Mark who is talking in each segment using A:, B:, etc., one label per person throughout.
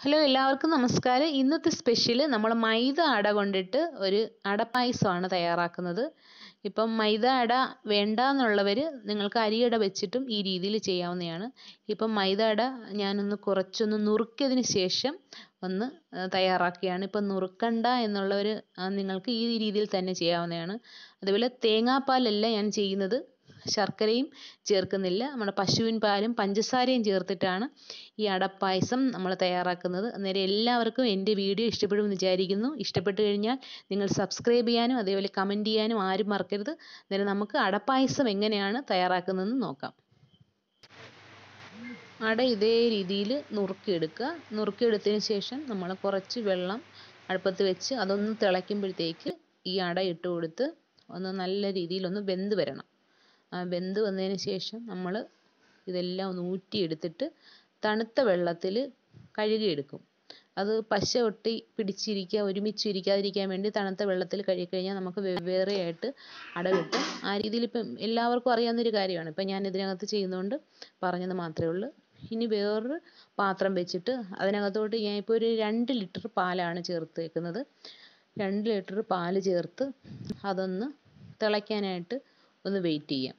A: hello എല്ലാവർക്കും നമസ്കാരം ഇന്നത്തെ സ്പെഷ്യൽ നമ്മൾ മൈദ അട കൊണ്ടിട്ട് ഒരു അടപ്പായസമാണ് തയ്യാറാക്കുന്നത് ഇപ്പം മൈദ അട വേണ്ട എന്നുള്ളവർ നിങ്ങൾക്ക് അരിയട വെച്ചിട്ടും ഈ രീതിയിൽ ചെയ്യാവുന്നതാണ് ഇപ്പം മൈദ അട ഞാനൊന്ന് കുറച്ചൊന്ന് നുറുക്കിയതിന് ശേഷം ഒന്ന് തയ്യാറാക്കുകയാണ് ഇപ്പം നുറുക്കണ്ട എന്നുള്ളവർ നിങ്ങൾക്ക് ഈ രീതിയിൽ തന്നെ ചെയ്യാവുന്നതാണ് അതുപോലെ തേങ്ങാപ്പാലല്ല ഞാൻ ചെയ്യുന്നത് ശർക്കരയും ചേർക്കുന്നില്ല നമ്മുടെ പശുവിൻ പാലും പഞ്ചസാരയും ചേർത്തിട്ടാണ് ഈ അടപ്പായസം നമ്മൾ തയ്യാറാക്കുന്നത് അന്നേരം എല്ലാവർക്കും എൻ്റെ വീഡിയോ ഇഷ്ടപ്പെടുമെന്ന് വിചാരിക്കുന്നു ഇഷ്ടപ്പെട്ട് കഴിഞ്ഞാൽ നിങ്ങൾ സബ്സ്ക്രൈബ് ചെയ്യാനും അതേപോലെ കമൻറ്റ് ചെയ്യാനും ആരും മറക്കരുത് അന്നേരം നമുക്ക് അടപ്പായസം എങ്ങനെയാണ് തയ്യാറാക്കുന്നതെന്ന് നോക്കാം അട ഇതേ രീതിയിൽ നുറുക്കിയെടുക്കുക നുറുക്കിയെടുത്തതിന് ശേഷം നമ്മൾ കുറച്ച് വെള്ളം അടുപ്പത്ത് വെച്ച് അതൊന്ന് തിളയ്ക്കുമ്പോഴത്തേക്ക് ഈ അട ഇട്ട് കൊടുത്ത് ഒന്ന് നല്ല രീതിയിലൊന്ന് വെന്ത് വരണം വെന്ത് വന്നതിന് ശേഷം നമ്മൾ ഇതെല്ലാം ഒന്ന് ഊറ്റിയെടുത്തിട്ട് തണുത്ത വെള്ളത്തിൽ കഴുകിയെടുക്കും അത് പശ ഒട്ടി പിടിച്ചിരിക്കുക ഒരുമിച്ചിരിക്കാതിരിക്കാൻ വേണ്ടി തണുത്ത വെള്ളത്തിൽ കഴുകിക്കഴിഞ്ഞാൽ നമുക്ക് വെവ്വേറെ ആയിട്ട് അട കിട്ടും ആ രീതിയിൽ ഇപ്പം എല്ലാവർക്കും അറിയാവുന്നൊരു കാര്യമാണ് ഇപ്പം ഞാൻ ഇതിനകത്ത് ചെയ്യുന്നതുകൊണ്ട് പറഞ്ഞത് മാത്രമേ ഉള്ളൂ ഇനി വേറൊരു പാത്രം വെച്ചിട്ട് അതിനകത്തോട്ട് ഞാൻ ഇപ്പോൾ ഒരു രണ്ട് ലിറ്റർ പാലാണ് ചേർത്തേക്കുന്നത് രണ്ട് ലിറ്റർ പാല് ചേർത്ത് അതൊന്ന് തിളയ്ക്കാനായിട്ട് ഒന്ന് വെയിറ്റ് ചെയ്യാം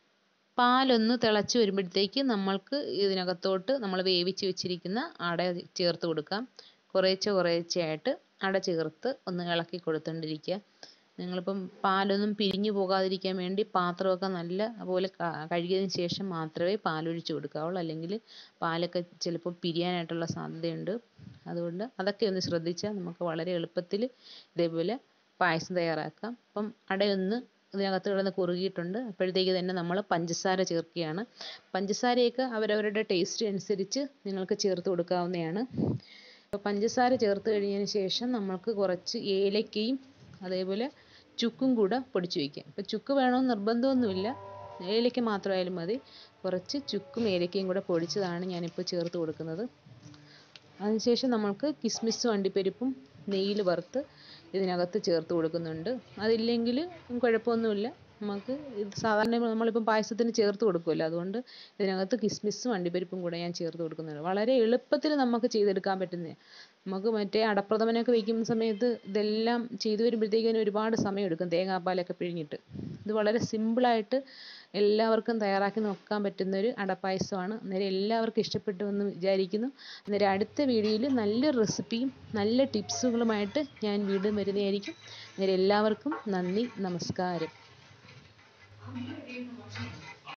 A: പാലൊന്ന് തിളച്ച് വരുമ്പോഴത്തേക്ക് നമ്മൾക്ക് ഇതിനകത്തോട്ട് നമ്മൾ വേവിച്ച് വെച്ചിരിക്കുന്ന അട ചേർത്ത് കൊടുക്കാം കുറേശ്ശെ കുറേശ്ശെ ആയിട്ട് അട ചേർത്ത് ഒന്ന് ഇളക്കി കൊടുത്തുകൊണ്ടിരിക്കുക നിങ്ങളിപ്പം പാലൊന്നും പിരിഞ്ഞു പോകാതിരിക്കാൻ വേണ്ടി പാത്രമൊക്കെ നല്ല പോലെ കഴുകിയതിന് ശേഷം മാത്രമേ പാലൊഴിച്ച് കൊടുക്കാവുള്ളൂ അല്ലെങ്കിൽ പാലൊക്കെ ചിലപ്പോൾ പിരിയാനായിട്ടുള്ള സാധ്യതയുണ്ട് അതുകൊണ്ട് അതൊക്കെ ഒന്ന് ശ്രദ്ധിച്ചാൽ നമുക്ക് വളരെ എളുപ്പത്തിൽ ഇതേപോലെ പായസം തയ്യാറാക്കാം അപ്പം അടയൊന്ന് ഇതിനകത്ത് കിടന്ന് കുറുകിയിട്ടുണ്ട് അപ്പോഴത്തേക്ക് തന്നെ നമ്മൾ പഞ്ചസാര ചേർക്കുകയാണ് പഞ്ചസാരയൊക്കെ അവരവരുടെ ടേസ്റ്റ് അനുസരിച്ച് നിങ്ങൾക്ക് ചേർത്ത് കൊടുക്കാവുന്നതാണ് അപ്പോൾ പഞ്ചസാര ചേർത്ത് കഴിഞ്ഞതിന് ശേഷം നമ്മൾക്ക് കുറച്ച് ഏലക്കയും അതേപോലെ ചുക്കും കൂടെ പൊടിച്ച് വയ്ക്കാം ഇപ്പോൾ ചുക്ക് വേണമെന്ന് നിർബന്ധമൊന്നുമില്ല ഏലക്ക മാത്രമായാലും മതി കുറച്ച് ചുക്കും ഏലക്കയും കൂടെ പൊടിച്ചതാണ് ഞാനിപ്പോൾ ചേർത്ത് കൊടുക്കുന്നത് അതിനുശേഷം നമ്മൾക്ക് കിസ്മിസും അണ്ടിപ്പരിപ്പും നെയ്യിൽ വറുത്ത് ഇതിനകത്ത് ചേർത്ത് കൊടുക്കുന്നുണ്ട് അതില്ലെങ്കിൽ കുഴപ്പമൊന്നുമില്ല നമുക്ക് ഇത് സാധാരണ നമ്മളിപ്പം പായസത്തിന് ചേർത്ത് കൊടുക്കുമല്ലോ അതുകൊണ്ട് ഇതിനകത്ത് കിസ്മിസും അണ്ടിപ്പരിപ്പും കൂടെ ഞാൻ ചേർത്ത് കൊടുക്കുന്നുണ്ട് വളരെ എളുപ്പത്തിൽ നമുക്ക് ചെയ്തെടുക്കാൻ പറ്റുന്നത് നമുക്ക് മറ്റേ അടപ്രഥമനൊക്കെ വയ്ക്കുന്ന സമയത്ത് ഇതെല്ലാം ചെയ്തു വരുമ്പോഴത്തേക്കിനും ഒരുപാട് സമയം എടുക്കും തേങ്ങാപ്പാലൊക്കെ പിഴിഞ്ഞിട്ട് ഇത് വളരെ സിമ്പിളായിട്ട് എല്ലാവർക്കും തയ്യാറാക്കി നോക്കാൻ പറ്റുന്ന ഒരു അടപ്പായസമാണ് അന്നേരം എല്ലാവർക്കും ഇഷ്ടപ്പെട്ടു എന്ന് വിചാരിക്കുന്നു അന്നേരം അടുത്ത വീഡിയോയിൽ നല്ലൊരു റെസിപ്പിയും നല്ല ടിപ്സുകളുമായിട്ട് ഞാൻ വീണ്ടും വരുന്നതായിരിക്കും അന്നേരം എല്ലാവർക്കും നന്ദി നമസ്കാരം